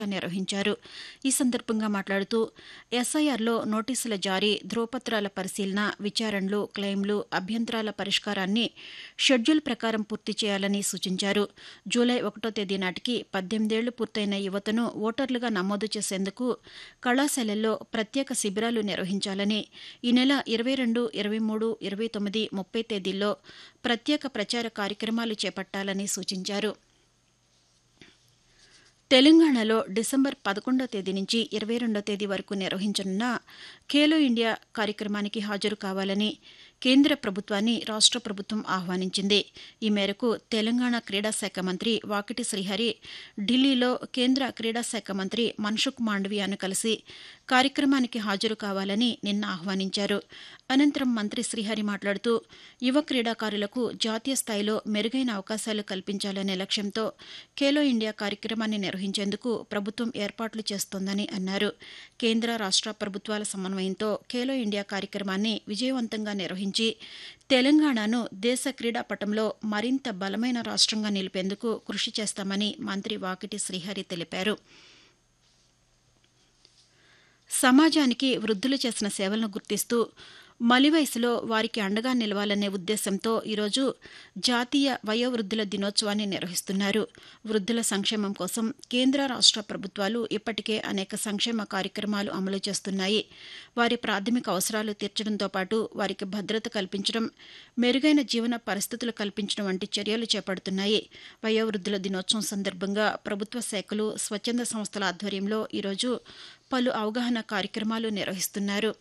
నిర్వహించారు ఈ సందర్భంగా మాట్లాడుతూ ఎస్ఐఆర్లో నోటీసుల జారీ ధ్రువపత్రాల పరిశీలన విచారణలు క్లెయిమ్లు అభ్యంతరాల పరిష్కారాన్ని షెడ్యూల్ ప్రకారం పూర్తి చేయాలని సూచించారు జూలై ఒకటో తేదీ నాటికి పద్దెనిమిదేళ్లు పూర్తయిన యువతను ఓటర్లుగా నమోదు చేసేందుకు కళాశాలల్లో ప్రత్యేక శిబిరాలు నిర్వహించాలని ఈ నెల ఇరవై రెండు ఇరవై మూడు ఇరవై తొమ్మిది ముప్పై తేదీల్లో ప్రత్యేక ప్రచార కార్యక్రమాలు చేపట్టాలని సూచించారు తెలంగాణలో డిసెంబర్ పదకొండో తేదీ నుంచి ఇరవై రెండో తేదీ వరకు నిర్వహించనున్న ఖేలో ఇండియా కార్యక్రమానికి హాజరు కావాలని కేంద్ర ప్రభుత్వాన్ని రాష్ట్ర ప్రభుత్వం ఆహ్వానించింది ఈ మేరకు తెలంగాణ క్రీడా శాఖ మంత్రి వాకిటి శ్రీహరి ఢిల్లీలో కేంద్ర క్రీడా శాఖ మంత్రి మన్సుఖ్ మాండవియాను కలిసి కార్యక్రమానికి హాజరు కావాలని నిన్న ఆహ్వానించారు అనంతరం మంత్రి శ్రీహరి మాట్లాడుతూ యువ క్రీడాకారులకు జాతీయ స్థాయిలో మెరుగైన అవకాశాలు కల్పించాలనే లక్ష్యంతో ఖేలో ఇండియా కార్యక్రమాన్ని నిర్వహించేందుకు ప్రభుత్వం ఏర్పాట్లు చేస్తోందని అన్నారు కేంద్ర రాష్ట్ర ప్రభుత్వాల సమన్వయంతో ఖేలో ఇండియా కార్యక్రమాన్ని విజయవంతంగా నిర్వహించి తెలంగాణను దేశ క్రీడా పటంలో మరింత బలమైన రాష్ట్రంగా నిలిపేందుకు కృషి చేస్తామని మంత్రి వాకిటి శ్రీహరి తెలిపారు సమాజానికి వృద్ధులు చేసిన సేవలను గుర్తిస్తూ మలి వయసులో వారికి అండగా నిలవాలనే ఉద్దేశంతో ఈరోజు జాతీయ వయోవృద్ధుల దినోత్సవాన్ని నిర్వహిస్తున్నారు వృద్ధుల సంక్షేమం కోసం కేంద్ర రాష్ట్ర ప్రభుత్వాలు ఇప్పటికే అనేక సంక్షేమ కార్యక్రమాలు అమలు చేస్తున్నాయి వారి ప్రాథమిక అవసరాలు తీర్చడంతో పాటు వారికి భద్రత కల్పించడం మెరుగైన జీవన పరిస్థితులు కల్పించడం వంటి చర్యలు చేపడుతున్నాయి వయోవృద్ధుల దినోత్సవం సందర్భంగా ప్రభుత్వ శాఖలు స్వచ్ఛంద సంస్థల ఆధ్వర్యంలో ఈరోజు పలు అవగాహన కార్యక్రమాలు నిర్వహిస్తున్నారు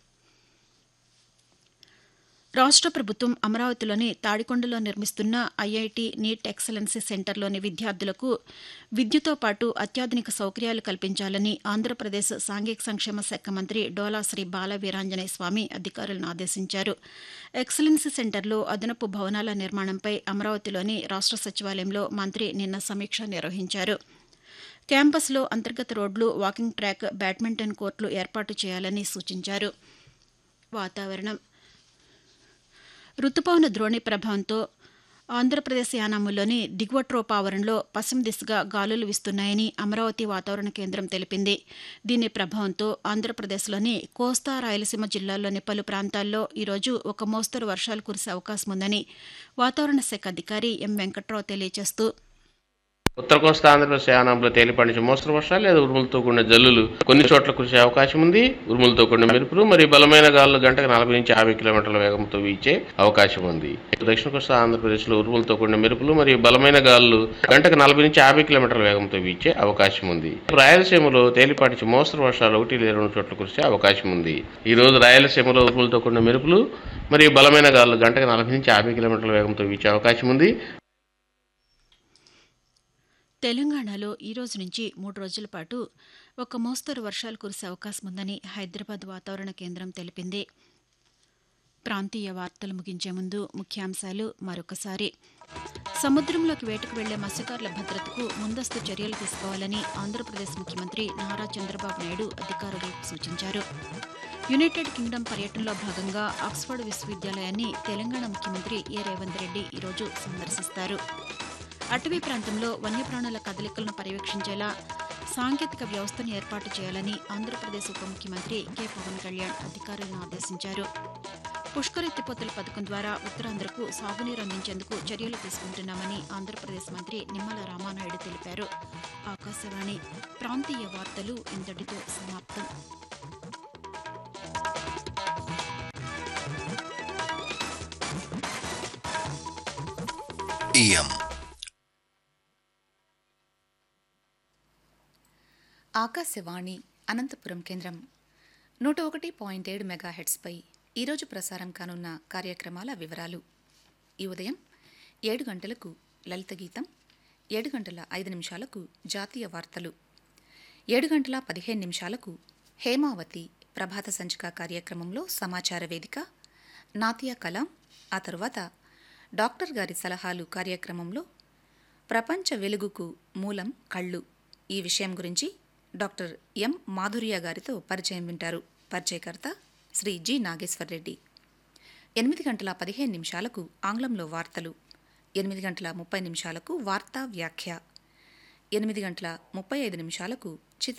రాష్ట్ర ప్రభుత్వం అమరావతిలోని తాడికొండలో నిర్మిస్తున్న ఐఐటి నీట్ ఎక్సలెన్సీ సెంటర్లోని విద్యార్థులకు విద్యతో పాటు అత్యాధునిక సౌకర్యాలు కల్పించాలని ఆంధ్రప్రదేశ్ సాంఘిక సంక్షేమ శాఖ మంత్రి డోలా శ్రీ బాల వీరాంజనేయ స్వామి అధికారులను ఆదేశించారు ఎక్సలెన్సీ సెంటర్లో అదనపు భవనాల నిర్మాణంపై అమరావతిలోని రాష్ట్ర సచివాలయంలో మంత్రి నిన్న సమీక్ష నిర్వహించారు క్యాంపస్లో అంతర్గత రోడ్లు వాకింగ్ ట్రాక్ బ్యాడ్మింటన్ కోర్టులు ఏర్పాటు చేయాలని సూచించారు వాతావరణం రుతుపవన ద్రోణి ప్రభావంతో ఆంధ్రప్రదేశ్ యానాములోని దిగువ ట్రోపావరణలో పశ్చిమ దిశగా గాలులు వీస్తున్నాయని అమరావతి వాతావరణ కేంద్రం తెలిపింది దీని ప్రభావంతో ఆంధ్రప్రదేశ్లోని కోస్తా రాయలసీమ జిల్లాల్లోని పలు ప్రాంతాల్లో ఈరోజు ఒక మోస్తరు వర్షాలు కురిసే అవకాశం ఉందని వాతావరణ శాఖ అధికారి ఎం వెంకట్రావు తెలియజేస్తూ ఉత్తర కోస్తా ఆంధ్రప్రదేశ్ యానాంలో తేలిపాటి నుంచి మోస్తరు వర్షాలు లేదా ఉరుములతో కూడిన జల్లులు కొన్ని చోట్ల కురిసే అవకాశం ఉంది ఉరుములతో కూడిన మెరుపులు మరియు బలమైన గాలులు గంటకు నలభై నుంచి యాభై కిలోమీటర్ల వేగంతో వీచే అవకాశం ఉంది దక్షిణ కోస్తా ఆంధ్రప్రదేశ్లో ఉరుములతో కూడిన మెరుపులు మరియు బలమైన గాలులు గంటకు నలభై నుంచి యాభై కిలోమీటర్ల వేగంతో వీచే అవకాశం ఉంది రాయలసీమలో తేలిపాటి నుంచి మోస్తరు వర్షాలు ఒకటి లేదా రెండు చోట్ల కురిసే అవకాశం ఉంది ఈ రోజు రాయలసీమలో ఉరుములతో కూడిన మెరుపులు మరియు బలమైన గాలులు గంటకు నలభై నుంచి యాభై కిలోమీటర్ల వేగంతో వీచే అవకాశం ఉంది తెలంగాణలో ఈ రోజు నుంచి మూడు రోజుల పాటు ఒక మోస్తరు వర్షాలు కురిసే అవకాశం ఉందని హైదరాబాద్ వాతావరణ కేంద్రం తెలిపింది ప్రాంతీయ వార్తలు ముగించే ముందు ముఖ్యాంశాలు మరొకసారి సముద్రంలోకి వేటకు వెళ్లే మత్స్యకారుల భద్రతకు ముందస్తు చర్యలు తీసుకోవాలని ఆంధ్రప్రదేశ్ ముఖ్యమంత్రి నారా చంద్రబాబు నాయుడు అధికారులకు సూచించారు యునైటెడ్ కింగ్డమ్ పర్యటనలో భాగంగా ఆక్స్ఫర్డ్ విశ్వవిద్యాలయాన్ని తెలంగాణ ముఖ్యమంత్రి ఏ రేవంత్ రెడ్డి ఈరోజు సందర్శిస్తారు అటవీ ప్రాంతంలో వన్యప్రాణుల కదలికలను పర్యవేక్షించేలా సాంకేతిక వ్యవస్థను ఏర్పాటు చేయాలని ఆంధ్రప్రదేశ్ ఉప ముఖ్యమంత్రి కె పవన్ కళ్యాణ్ అధికారులను ఆదేశించారు పుష్కర ఎత్తిపోతల పథకం ద్వారా ఉత్తరాంధ్రకు సాగునీరు అందించేందుకు చర్యలు తీసుకుంటున్నామని ఆంధ్రప్రదేశ్ మంత్రి నిమ్మల రామానాయుడు తెలిపారు ఆకాశవాణి ప్రాంతీయ వార్తలు ఇంతటితో సమాప్తం ఇయం ఆకాశవాణి అనంతపురం కేంద్రం నూట ఒకటి పాయింట్ ఏడు మెగాహెట్స్పై ఈరోజు ప్రసారం కానున్న కార్యక్రమాల వివరాలు ఈ ఉదయం ఏడు గంటలకు లలిత గీతం ఏడు గంటల ఐదు నిమిషాలకు జాతీయ వార్తలు ఏడు గంటల పదిహేను నిమిషాలకు హేమావతి ప్రభాత సంచిక కార్యక్రమంలో సమాచార వేదిక నాతియా కలాం ఆ తరువాత డాక్టర్ గారి సలహాలు కార్యక్రమంలో ప్రపంచ వెలుగుకు మూలం కళ్ళు ఈ విషయం గురించి డాక్టర్ ఎం మాధుర్య గారితో పరిచయం వింటారు పరిచయకర్త శ్రీ జి నాగేశ్వర్ రెడ్డి ఎనిమిది గంటల పదిహేను నిమిషాలకు ఆంగ్లంలో వార్తలు ఎనిమిది గంటల ముప్పై నిమిషాలకు వార్తా వ్యాఖ్య ఎనిమిది గంటల ముప్పై ఐదు నిమిషాలకు చిత్ర